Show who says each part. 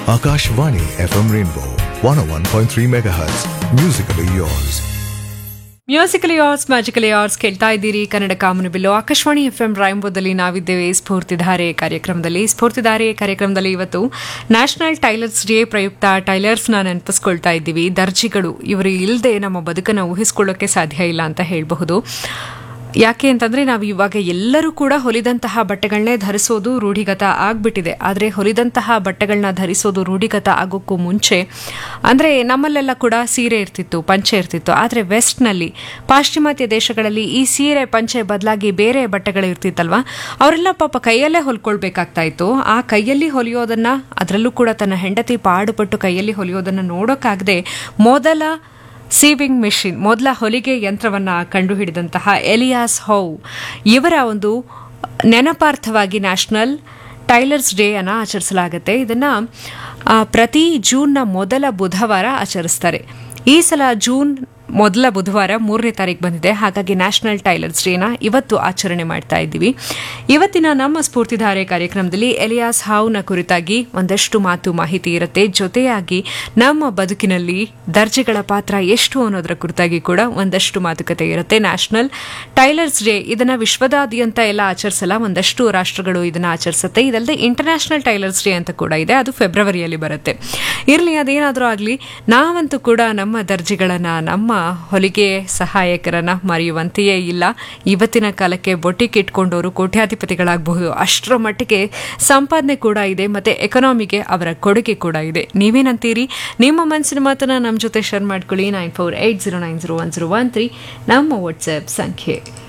Speaker 1: Akashvani FM Rainbow 101.3 MHz. Musically yours.
Speaker 2: Musically yours magically yours ಕೇಳ್ತಾ ಇದ್ದೀರಿ ಕನ್ನಡ ಕಾಮನು ಬಿಲ್ಲು ಆಕಾಶವಾಣಿ ಎಫ್ ಎಂ ರಾಯಂಬೋದಲ್ಲಿ ನಾವಿದ್ದೇವೆ ಸ್ಫೂರ್ತಿಧಾರೆ ಕಾರ್ಯಕ್ರಮದಲ್ಲಿ ಸ್ಫೂರ್ತಿಧಾರೆ ಕಾರ್ಯಕ್ರಮದಲ್ಲಿ ಇವತ್ತು ನ್ಯಾಷನಲ್ ಟೈಲರ್ಸ್ ಡೇ ಪ್ರಯುಕ್ತ ಟೈಲರ್ಸ್ನ ನೆನಪಿಸ್ಕೊಳ್ತಾ ಇದ್ದೀವಿ ದರ್ಜಿಗಳು ಇವರು ಇಲ್ಲದೆ ನಮ್ಮ ಬದುಕನ್ನು ಊಹಿಸ್ಕೊಳ್ಳೋಕೆ ಸಾಧ್ಯ ಇಲ್ಲ ಅಂತ ಹೇಳಬಹುದು ಯಾಕೆ ಅಂತಂದ್ರೆ ನಾವು ಇವಾಗ ಎಲ್ಲರೂ ಕೂಡ ಹೊಲಿದಂತಹ ಬಟ್ಟೆಗಳನ್ನೇ ಧರಿಸೋದು ರೂಢಿಗತ ಆಗ್ಬಿಟ್ಟಿದೆ ಆದರೆ ಹೊಲಿದಂತಹ ಬಟ್ಟೆಗಳನ್ನ ಧರಿಸೋದು ರೂಢಿಗತ ಆಗೋಕ್ಕೂ ಮುಂಚೆ ಅಂದರೆ ನಮ್ಮಲ್ಲೆಲ್ಲ ಕೂಡ ಸೀರೆ ಇರ್ತಿತ್ತು ಪಂಚೆ ಇರ್ತಿತ್ತು ಆದರೆ ವೆಸ್ಟ್ನಲ್ಲಿ ಪಾಶ್ಚಿಮಾತ್ಯ ದೇಶಗಳಲ್ಲಿ ಈ ಸೀರೆ ಪಂಚೆ ಬದಲಾಗಿ ಬೇರೆ ಬಟ್ಟೆಗಳು ಇರ್ತಿತ್ತಲ್ವಾ ಅವರೆಲ್ಲ ಪಾಪ ಕೈಯಲ್ಲೇ ಹೊಲ್ಕೊಳ್ಬೇಕಾಗ್ತಾ ಇತ್ತು ಆ ಕೈಯಲ್ಲಿ ಹೊಲಿಯೋದನ್ನ ಅದರಲ್ಲೂ ಕೂಡ ತನ್ನ ಹೆಂಡತಿ ಪಾಡುಪಟ್ಟು ಕೈಯಲ್ಲಿ ಹೊಲಿಯೋದನ್ನ ನೋಡೋಕ್ಕಾಗದೆ ಮೊದಲ ಸೀವಿಂಗ್ ಮಿಷಿನ್ ಮೊದಲ ಹೊಲಿಗೆ ಯಂತ್ರವನ್ನ ಕಂಡುಹಿಡಿದಂತಹ ಎಲಿಯಾಸ್ ಹೌ ಇವರ ಒಂದು ನೆನಪಾರ್ಥವಾಗಿ ನ್ಯಾಷನಲ್ ಟೈಲರ್ಸ್ ಡೇ ಅನ್ನು ಆಚರಿಸಲಾಗುತ್ತೆ ಇದನ್ನ ಆ, ಪ್ರತಿ ಜೂನ್ನ ಮೊದಲ ಬುಧವಾರ ಆಚರಿಸ್ತಾರೆ ಈ ಸಲ ಜೂನ್ ಮೊದಲ ಬುಧವಾರ ಮೂರನೇ ತಾರೀಕು ಬಂದಿದೆ ಹಾಗಾಗಿ ನ್ಯಾಷನಲ್ ಟೈಲರ್ಸ್ ಡೇನ ಇವತ್ತು ಆಚರಣೆ ಮಾಡ್ತಾ ಇದ್ದೀವಿ ಇವತ್ತಿನ ನಮ್ಮ ಸ್ಫೂರ್ತಿಧಾರೆ ಕಾರ್ಯಕ್ರಮದಲ್ಲಿ ಎಲಿಯಾಸ್ ಹಾವ್ನ ಕುರಿತಾಗಿ ಒಂದಷ್ಟು ಮಾತು ಮಾಹಿತಿ ಇರುತ್ತೆ ಜೊತೆಯಾಗಿ ನಮ್ಮ ಬದುಕಿನಲ್ಲಿ ದರ್ಜೆಗಳ ಪಾತ್ರ ಎಷ್ಟು ಅನ್ನೋದರ ಕುರಿತಾಗಿ ಕೂಡ ಒಂದಷ್ಟು ಮಾತುಕತೆ ಇರುತ್ತೆ ನ್ಯಾಷನಲ್ ಟೈಲರ್ಸ್ ಡೇ ಇದನ್ನ ವಿಶ್ವದಾದ್ಯಂತ ಎಲ್ಲ ಆಚರಿಸಲ್ಲ ಒಂದಷ್ಟು ರಾಷ್ಟ್ರಗಳು ಇದನ್ನ ಆಚರಿಸುತ್ತೆ ಇದಲ್ಲದೆ ಇಂಟರ್ನ್ಯಾಷನಲ್ ಟೈಲರ್ಸ್ ಡೇ ಅಂತ ಕೂಡ ಇದೆ ಅದು ಫೆಬ್ರವರಿಯಲ್ಲಿ ಬರುತ್ತೆ ಇರಲಿ ಅದೇನಾದರೂ ಆಗಲಿ ನಾವಂತೂ ಕೂಡ ನಮ್ಮ ದರ್ಜಿಗಳನ್ನ ನಮ್ಮ ಹೊಲಿಗೆ ಸಹಾಯಕರನ್ನ ಮರೆಯುವಂತೆಯೇ ಇಲ್ಲ ಇವತ್ತಿನ ಕಾಲಕ್ಕೆ ಬೊಟ್ಟಿಗೆ ಇಟ್ಕೊಂಡವರು ಕೋಟ್ಯಾಧಿಪತಿಗಳಾಗಬಹುದು ಅಷ್ಟರ ಮಟ್ಟಿಗೆ ಸಂಪಾದನೆ ಕೂಡ ಇದೆ ಮತ್ತೆ ಎಕನಾಮಿಗೆ ಅವರ ಕೊಡುಗೆ ಕೂಡ ಇದೆ ನೀವೇನಂತೀರಿ ನಿಮ್ಮ ಮನಸ್ಸಿನ ಮಾತನ್ನ ನಮ್ಮ ಜೊತೆ ಶೇರ್ ಮಾಡ್ಕೊಳ್ಳಿ nine four eight zero nine zero one zero one three ನಮ್ಮ ವಾಟ್ಸ್ಆ್ಯಪ್ ಸಂಖ್ಯೆ